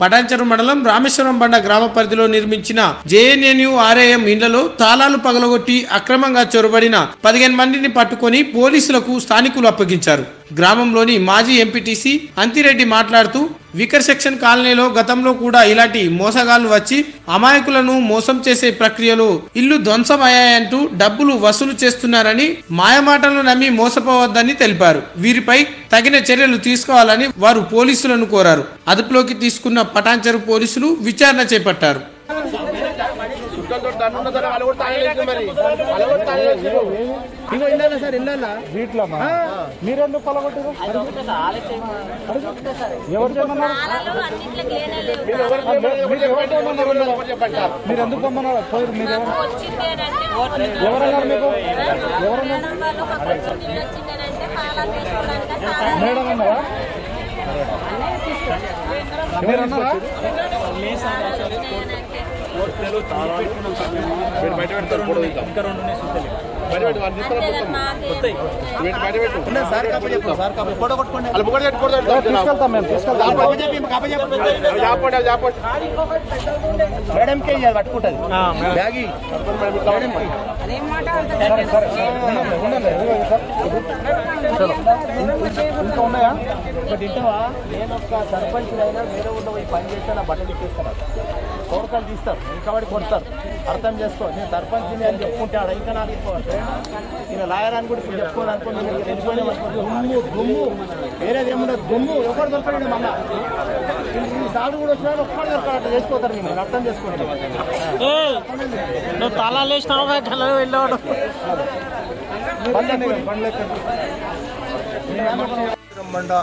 పటాన్చెరు మండలం రామేశ్వరం బండ గ్రామ పరిధిలో నిర్మించిన జేఎన్ఎన్యు ఆర్ఏఎం ఇండ్లలో తాళాలు పగలగొట్టి అక్రమంగా చొరబడిన పదిహేను మందిని పట్టుకొని పోలీసులకు స్థానికులు అప్పగించారు గ్రామంలోని మాజీ ఎంపీటీసీ అంతిరెడ్డి మాట్లాడుతూ వికర్ సెక్షన్ కాలనీలో గతంలో కూడా ఇలాంటి మోసగాళ్లు వచ్చి అమాయకులను మోసం చేసే ప్రక్రియలో ఇల్లు ధ్వంసమయ్యాయంటూ డబ్బులు వసూలు చేస్తున్నారని మాయమాటలు నమ్మి మోసపోవద్దని తెలిపారు వీరిపై తగిన చర్యలు తీసుకోవాలని వారు పోలీసులను కోరారు అదుపులోకి తీసుకున్న పటాన్చెరు పోలీసులు విచారణ చేపట్టారు ఇగో ఇందాల సార్ ఇందాల వీటిలో మీరెందుకు పొలగొట్టారు ఎవరు చేయమన్నారు మీరు ఎవరు చేయమన్నారు మీరు ఎందుకు పొమ్మన్నారు పోయి మీరు ఎవరు ఎవరన్నారు మీకు ఎవరన్నారు మేడం అన్నారా మీరు అన్నారా సార్ కాప చెప్పు సార్ కాప ఫోటో కొట్టుకోండి తీసుకెళ్తాం మేము తీసుకెళ్తాం కాప చెప్పి కాప చెప్పు మేడం కే ఇయ్యాలి పట్టుకుంటది బ్యాగి సరే సరే సరే ఉండండి ఉండండి ఇదిగో ఇది సార్ చలో ఇంకా ఉన్నాయా ఒకటి ఇంటవా నేను ఒక సర్పంచ్ అయినా వేరే ఊళ్ళో పోయి పని చేస్తే నా బట్టలు ఇచ్చేస్తాను కోరకాలు తీస్తారు ఇంకబడి కొడతారు అర్థం చేసుకో నేను సర్పంచ్ అని చెప్పుకుంటాడు ఇంకా నాకు ఎక్కువ నేను లాయర్ అని కూడా ఇప్పుడు చెప్పుకోను అనుకున్నాను నేను వెళ్ళిపోయినా దుమ్ము దుమ్ము వేరేది ఏముండదు దుమ్ము ఎవరు దొరకడు మళ్ళా ఈ సాగు కూడా వచ్చినా ఒక్కడు దొరకడు అట్లా చేసుకోతారు నేను అర్థం చేసుకోండి నువ్వు తాళాలు వేసినావు కదా వెళ్ళాడు బండి బండి లెక్క మండ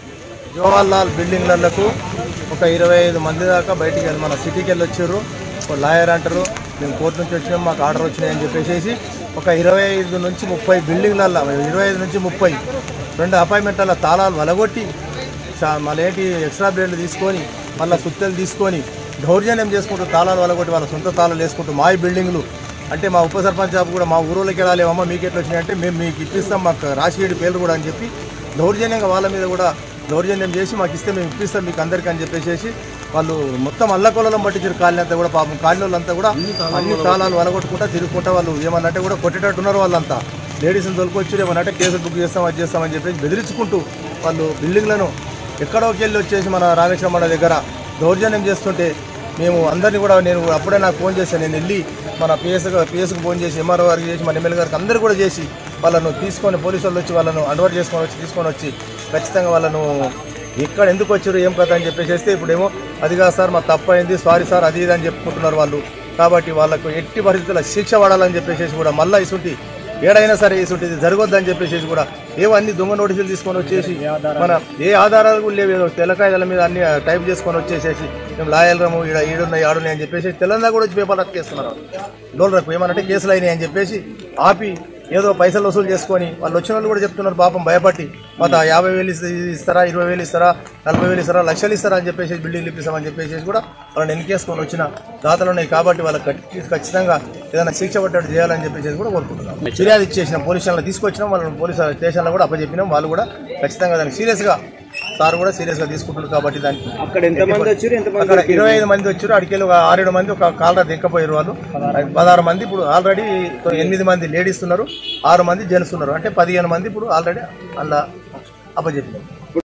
జవహర్ లాల్ బిల్డింగ్లకు ఒక ఇరవై ఐదు మంది దాకా బయటికి వెళ్ళి మన సిటీకి వెళ్ళి వచ్చారు ఒక లాయర్ అంటారు మేము కోర్టు నుంచి వచ్చినాం మాకు ఆర్డర్ వచ్చినాయి అని చెప్పేసి ఒక ఇరవై ఐదు నుంచి ముప్పై బిల్డింగ్లల్లో ఇరవై ఐదు నుంచి ముప్పై రెండు అపాయింట్మెంట్ల తాళాలు వలగొట్టి చా- మళ్ళీ ఏంటి ఎక్స్ట్రా బ్లేడ్లు తీసుకొని మళ్ళీ సుత్తెలు తీసుకొని దౌర్జన్యం చేసుకుంటూ తాళాలు వలగొట్టి వాళ్ళ సొంత తాళాలు వేసుకుంటూ మా బిల్డింగ్లు అంటే మా ఉప సర్పంచ్ జాబ్ కూడా మా ఊరోళ్ళకి వెళ్ళాలి అమ్మ మీకు ఎట్లా వచ్చినాయి అంటే మేము మీకు ఇప్పిస్తాం మాకు రాసివేడి పేర్లు కూడా అని చెప్పి దౌర్జన్యంగా వాళ్ళ మీద కూడా దౌర్జన్యం చేసి మాకు ఇస్తే మేము ఇప్పిస్తాం మీకు అందరికీ అని చెప్పేసి వాళ్ళు మొత్తం అల్లకొల్లం పట్టించారు కాలనీ అంతా కూడా పాపం కాలనీ వాళ్ళంతా కూడా అన్ని తాళాలు వలగొట్టుకుంటా తిరుగుకుంటా వాళ్ళు ఏమన్నంటే కూడా కొట్టేటట్టున్నారు వాళ్ళంతా లేడీస్ని తొలుకొచ్చి ఏమన్నంటే కేసులు బుక్ చేస్తాం అది చేస్తామని చెప్పేసి బెదిరించుకుంటూ వాళ్ళు బిల్డింగ్లను ఎక్కడోకి వెళ్ళి వచ్చేసి మన రామేశ్వరం మండ దగ్గర దౌర్జన్యం చేస్తుంటే మేము అందరినీ కూడా నేను అప్పుడే నాకు ఫోన్ చేశాను నేను వెళ్ళి మన పిఎస్ పిఎస్కి ఫోన్ చేసి ఎంఆర్ఓ గారికి చేసి మన ఎమ్మెల్యే గారికి అందరూ కూడా చేసి వాళ్ళను తీసుకొని పోలీసు వాళ్ళు వచ్చి వాళ్ళను అడ్వర్ట్ చేసుకొని వచ్చి తీసుకొని వచ్చి ఖచ్చితంగా వాళ్ళను ఎక్కడ ఎందుకు వచ్చారు ఏం కథ అని చెప్పేసి వేస్తే ఇప్పుడేమో అది కాదు సార్ మా తప్పు అయింది సారీ సార్ అది ఇది అని చెప్పుకుంటున్నారు వాళ్ళు కాబట్టి వాళ్ళకు ఎట్టి పరిస్థితుల్లో శిక్ష పడాలని చెప్పేసి కూడా మళ్ళీ ఇసుంటి ఏడైనా సరే ఇసుంటి ఇది జరగొద్దని చెప్పేసి కూడా ఏవో అన్ని దొంగ నోటీసులు తీసుకొని వచ్చేసి మన ఏ ఆధారాలు కూడా లేవు ఏదో తెల్లకాయల మీద అన్ని టైప్ చేసుకొని వచ్చేసేసి మేము లాయలరము ఈడ ఈడున్నాయి ఆడున్నాయి అని చెప్పేసి తెలంగాణ కూడా వచ్చి పేపర్లు అతికేస్తున్నారు డోలరకు ఏమనంటే కేసులు అయినాయి అని చెప్పేసి ఆపి ఏదో పైసలు వసూలు చేసుకొని వాళ్ళు వచ్చిన వాళ్ళు కూడా చెప్తున్నారు పాపం భయపట్టి మాత యాభై వేలు ఇస్త- ఇస్తారా ఇరవై వేలు ఇస్తారా నలభై వేలు ఇస్తారా లక్షలు ఇస్తారా అని చెప్పేసి బిల్డింగ్ ఇప్పిస్తామని చెప్పేసి కూడా వాళ్ళని ఎన్నికేసుకొని వచ్చిన దాతలు ఉన్నాయి కాబట్టి వాళ్ళకి ఖచ్చి- ఖచ్చితంగా ఏదైనా శిక్ష పడ్డట్టు చేయాలని చెప్పేసి కూడా కోరుకుంటున్నాం ఫిర్యాదు ఇచ్చేసినాం పోలీస్ స్టేషన్లో తీసుకొచ్చినాం వాళ్ళని పోలీస్ స్టేషన్లో కూడా అప్పచెప్పినాం వాళ్ళు కూడా ఖచ్చితంగా దానికి సీరియస్గా సార్ కూడా సీరియస్గా తీసుకుంటున్నారు కాబట్టి దానికి అక్కడ ఎంత మంది వచ్చారు ఎంత అక్కడ ఇరవై ఐదు మంది వచ్చారు అడికెళ్ళి ఒక ఆరేడు మంది ఒక కాలరా దిక్కపోయారు వాళ్ళు పదహారు మంది ఇప్పుడు ఆల్రెడీ ఎనిమిది మంది లేడీస్ ఉన్నారు ఆరు మంది జెంట్స్ ఉన్నారు అంటే పదిహేను మంది ఇప్పుడు ఆల్రెడీ అలా అప్పచెప్పినారు